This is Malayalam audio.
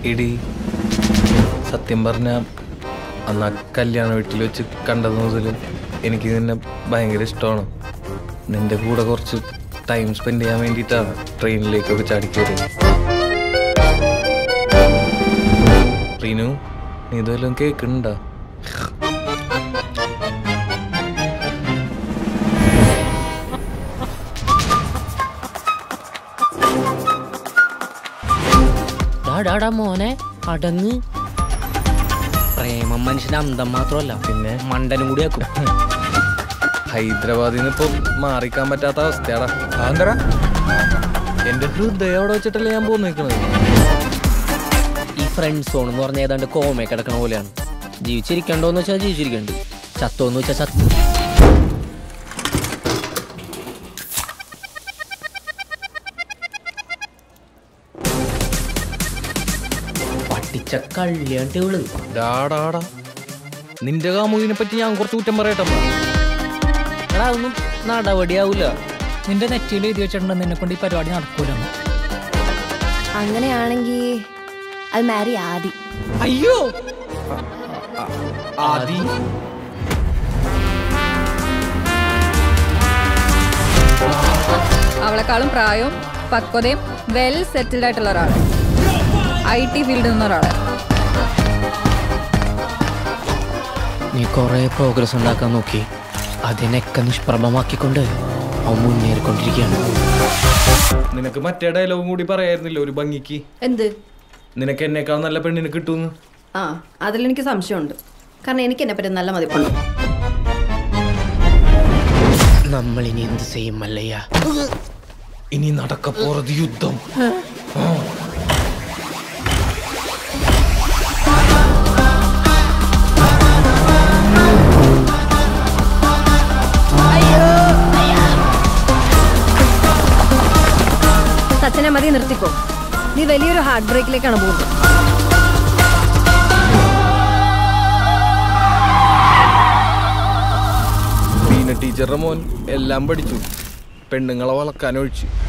ഇടി സത്യം പറഞ്ഞ അന്ന് ആ കല്യാണ വീട്ടിൽ വെച്ച് കണ്ടത് മുതൽ എനിക്ക് നിന്നെ ഭയങ്കര ഇഷ്ടമാണ് നിന്റെ കൂടെ കുറച്ച് ടൈം സ്പെൻഡ് ചെയ്യാൻ വേണ്ടിയിട്ടാണ് ട്രെയിനിലേക്കൊക്കെ ചാടിക്കയറിയത് റീനു നീ ഇതെല്ലാം കേൾക്കുന്നുണ്ടോ ഡാടാ മോനെ അടങ്ങ് പ്രേമം മനുഷ്യന്റെ അന്തം മാത്രമല്ല പിന്നെ? മണ്ടനും കൂടി ആക്കും ഹൈദരാബാദിൽ നിന്ന് ഇപ്പം മാറിക്കാൻ പറ്റാത്ത അവസ്ഥയാടാ ആന്തറ എന്റെ ഹൃദയം അവിടെ വെച്ചിട്ടല്ലേ ഞാൻ പോയി നിൽക്കുന്നത് ഈ ഫ്രണ്ട് സോൺ എന്ന് പറഞ്ഞ ഏതാണ്ട് കോമയെ കിടക്കണ പോലെയാണ് ജീവിച്ചിരിക്കണ്ടോന്ന് വെച്ചാൽ ജീവിച്ചിരിക്കണ്ട് ചത്തോന്ന് വെച്ചാൽ ചത്തു പട്ടിച്ച കള്ളിയാണ്ട് ഇവള് ഡാടാടാ നിന്റെ കാമുകിനെ പറ്റി ഞാൻ കുറച്ച് കുറ്റം പറയട്ടെ എടാ ഒന്നും നടപടിയാവൂല നിന്റെ നെറ്റിയിൽ എഴുതി വെച്ചിട്ടുണ്ട് നിന്നെ കൊണ്ട് ഈ പരിപാടി നടക്കൂല അങ്ങനെയാണെങ്കിൽ അത് മാരി ആദി അയ്യോ ആദി അവളെക്കാളും പ്രായവും പക്വതയും വെൽ സെറ്റിൽഡ് ആയിട്ടുള്ള ഒരാൾ ഐ ടി ഫീൽഡിൽ നിന്ന ഒരാള് നീ കുറെ പ്രോഗ്രസ് ഉണ്ടാക്കാൻ നോക്കി അതിനൊക്കെ നിഷ്പ്രഭമാക്കിക്കൊണ്ട് അവൻ മുന്നേറിക്കൊണ്ടിരിക്കുകയാണ് നിനക്ക് മറ്റേ ഡയലോഗും കൂടി പറയായിരുന്നില്ല ഒരു ഭംഗിക്ക് എന്ത് നിനക്ക് എന്നേക്കാൾ നല്ല പെണ്ണിനെ കിട്ടുമെന്ന് ആ അതിലെനിക്ക് സംശയമുണ്ട് കാരണം എനിക്ക് എന്നെ പറ്റി നല്ല മതിപ്പുണ്ട് നമ്മൾ ഇനി എന്ത് ചെയ്യും മല്ലയ്യ ഇനി നടക്ക പോറത് യുദ്ധം സച്ചിനെ മതി നിർത്തിക്കോ നീ വലിയൊരു ഹാർട്ട് ബ്രേക്കിലേക്കാണ് പോകുന്നത് ബീന ടീച്ചറുടെ മോൻ എല്ലാം പഠിച്ചു പെണ്ണുങ്ങളെ വളക്കാൻ ഒഴിച്ചു